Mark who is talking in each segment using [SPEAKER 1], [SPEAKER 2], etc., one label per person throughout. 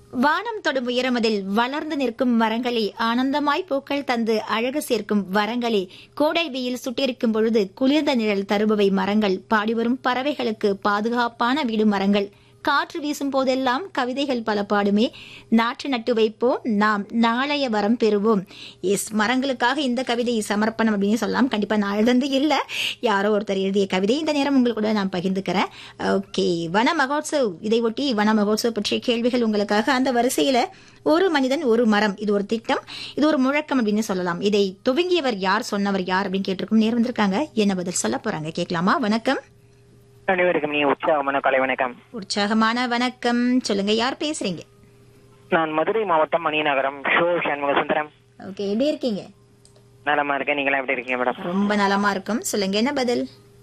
[SPEAKER 1] வானம் தொடும் உயரமதில் வளர்ந்து நிற்கும் மரங்களே ஆனந்தமாய் பூக்கள் தந்து அழகு சேர்க்கும் வரங்களே கோடை வெயில் சுட்டிருக்கும் பொழுது குளிர்ந்த நிழல் தருபவை மரங்கள் பாடிவரும் பறவைகளுக்கு பாதுகாப்பான வீடு மரங்கள் காற்று வீசும் போதெல்லாம் கவிதைகள் பல பாடுமே நாற்று நட்டு வைப்போம் நாம் நாளைய வரம் பெறுவோம் எஸ் மரங்களுக்காக இந்த கவிதை சமர்ப்பணம் அப்படின்னு சொல்லலாம் கண்டிப்பா நான் எழுந்து இல்ல யாரோ ஒருத்தர் எழுதிய கவிதை இந்த நேரம் உங்களுக்கு கூட நான் பகிர்ந்துக்கிறேன் ஓகே வன மகோத்சவ் இதை ஒட்டி வன மகோத்சவ் பற்றிய கேள்விகள் உங்களுக்காக அந்த வரிசையில ஒரு மனிதன் ஒரு மரம் இது ஒரு திட்டம் இது ஒரு முழக்கம் அப்படின்னு சொல்லலாம் இதை துவங்கியவர் யார் சொன்னவர் யார் அப்படின்னு கேட்டிருக்கும் நேரம் வந்திருக்காங்க என்ன பதில் சொல்ல போறாங்க கேட்கலாமா வணக்கம்
[SPEAKER 2] அனைவருக்கும் நீ உற்சாகமான கலை வணக்கம்
[SPEAKER 1] உற்சாகமான வணக்கம் சொல்லுங்க யார் பேசுறீங்க
[SPEAKER 2] நான் மதுரை மாவட்டம் மணிநகரம் ஷோ சண்முக சுந்தரம்
[SPEAKER 1] ஓகே எப்படி இருக்கீங்க
[SPEAKER 2] நலமா இருக்கேன் நீங்களா எப்படி இருக்கீங்க மேடம்
[SPEAKER 1] ரொம்ப நலமா இருக்கும் சொல்லுங்க என்ன பதில்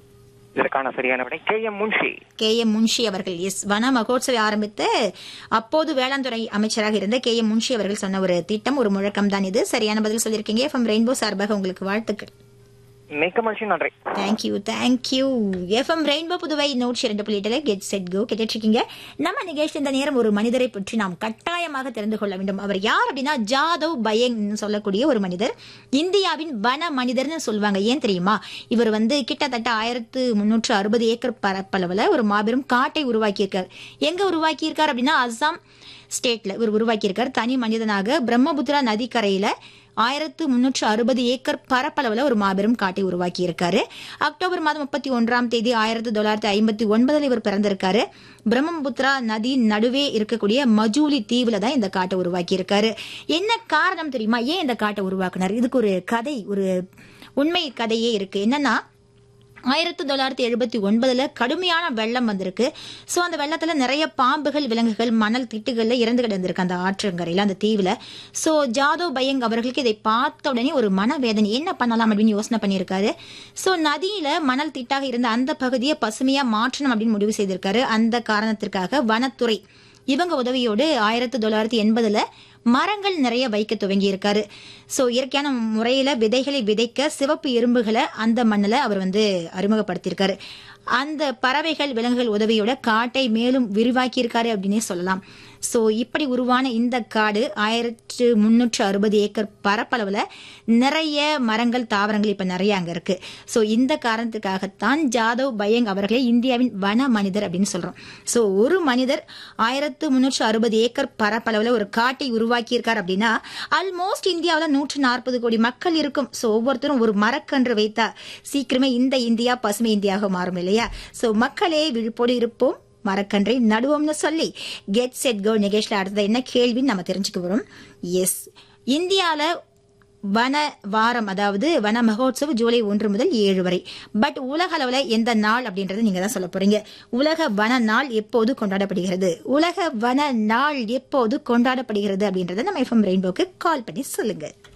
[SPEAKER 2] இதற்கான சரியான விடை K M Munshi
[SPEAKER 1] K M Munshi அவர்கள் எஸ் வன மகோத்சவை ஆரம்பித்து அப்போது வேளாண் துறை அமைச்சராக இருந்த கே எம் முன்ஷி அவர்கள் சொன்ன ஒரு திட்டம் ஒரு முழக்கம் தான் இது சரியான பதில் சொல்லியிருக்கீங்க எஃப்எம் ரெயின்போ சார்பாக உங்களுக்கு வாழ்த்துக்கள்
[SPEAKER 2] மிக்க மகிழ்ச்சி நன்றி
[SPEAKER 1] thank you thank you FM Rainbow Puduvai நூற்றி இரண்டு புள்ளி எட்டுல கெட் செட் கோ கேட்டுருக்கீங்க நம்ம நிகழ்ச்சி இந்த நேரம் ஒரு மனிதரை பற்றி நாம் கட்டாயமாக தெரிந்து கொள்ள வேண்டும் அவர் யார் அப்படின்னா ஜாதவ் பயங் சொல்லக்கூடிய ஒரு மனிதர் இந்தியாவின் வன மனிதர்னு சொல்லுவாங்க ஏன் தெரியுமா இவர் வந்து கிட்டத்தட்ட ஆயிரத்து முன்னூற்று அறுபது ஏக்கர் பரப்பளவுல ஒரு மாபெரும் காட்டை உருவாக்கியிருக்கார் எங்க உருவாக்கியிருக்கார் அப்படின்னா அஸ்ஸாம் ஸ்டேட்ல இவர் உருவாக்கியிருக்கார் தனி மனிதனாக பிரம்மபுத்திரா நதிக்கரையில ஆயிரத்து முன்னூற்று அறுபது ஏக்கர் பரப்பளவுல ஒரு மாபெரும் காட்டை உருவாக்கி இருக்காரு அக்டோபர் மாதம் முப்பத்தி ஒன்றாம் தேதி ஆயிரத்தி தொள்ளாயிரத்தி ஐம்பத்தி ஒன்பதுல இவர் பிறந்திருக்காரு பிரம்மபுத்திரா நதி நடுவே இருக்கக்கூடிய மஜூலி தீவுல தான் இந்த காட்டை உருவாக்கி இருக்காரு என்ன காரணம் தெரியுமா ஏன் இந்த காட்டை உருவாக்குனார் இதுக்கு ஒரு கதை ஒரு உண்மை கதையே இருக்கு என்னன்னா ஆயிரத்தி தொள்ளாயிரத்தி எழுபத்தி ஒன்பதுல கடுமையான வெள்ளம் வந்திருக்கு சோ அந்த வெள்ளத்துல நிறைய பாம்புகள் விலங்குகள் மணல் திட்டுகள்ல இறந்து கிடந்திருக்கு அந்த ஆற்றங்கரையில அந்த தீவுல சோ ஜாதவ் பயங் அவர்களுக்கு இதை பார்த்த உடனே ஒரு மனவேதனை என்ன பண்ணலாம் அப்படின்னு யோசனை பண்ணியிருக்காரு சோ நதியில மணல் திட்டாக இருந்த அந்த பகுதியை பசுமையா மாற்றணும் அப்படின்னு முடிவு செய்திருக்காரு அந்த காரணத்திற்காக வனத்துறை இவங்க உதவியோடு ஆயிரத்தி தொள்ளாயிரத்தி எண்பதுல மரங்கள் நிறைய வைக்க துவங்கி இருக்காரு சோ இயற்கையான முறையில விதைகளை விதைக்க சிவப்பு எறும்புகளை அந்த மண்ணில் அவர் வந்து அறிமுகப்படுத்தியிருக்காரு அந்த பறவைகள் விலங்குகள் உதவியோட காட்டை மேலும் விரிவாக்கி இருக்காரு அப்படின்னே சொல்லலாம் சோ இப்படி உருவான இந்த காடு ஆயிரத்து முன்னூற்று அறுபது ஏக்கர் பரப்பளவுல நிறைய மரங்கள் தாவரங்கள் இப்ப நிறைய அங்க இருக்கு சோ இந்த காரணத்துக்காகத்தான் ஜாதவ் பயங் அவர்களே இந்தியாவின் வன மனிதர் அப்படின்னு சொல்றோம் சோ ஒரு மனிதர் ஆயிரத்து முன்னூற்று அறுபது ஏக்கர் பரப்பளவுல ஒரு காட்டை உருவாக்கி இருக்கார் அப்படின்னா ஆல்மோஸ்ட் இந்தியாவில நூற்று நாற்பது கோடி மக்கள் இருக்கும் சோ ஒவ்வொருத்தரும் ஒரு மரக்கன்று வைத்தா சீக்கிரமே இந்த இந்தியா பசுமை இந்தியாவாக மாறும் இல்லையா சோ மக்களே விழிப்போடு இருப்போம் மரக்கன்றை நடுவோம்னு சொல்லி கெட் செட் கோ நிகழ்ச்சியில் அடுத்தது என்ன கேள்வின்னு நம்ம தெரிஞ்சுக்க வரோம் எஸ் இந்தியால வன வாரம் அதாவது வன மகோத்சவ் ஜூலை ஒன்று முதல் ஏழு வரை பட் உலக அளவுல எந்த நாள் அப்படின்றத நீங்க தான் சொல்ல போறீங்க உலக வன நாள் எப்போது கொண்டாடப்படுகிறது உலக வன நாள் எப்போது கொண்டாடப்படுகிறது அப்படின்றத நம்ம எஃப்எம் ரெயின்போக்கு கால் பண்ணி சொல்லுங்க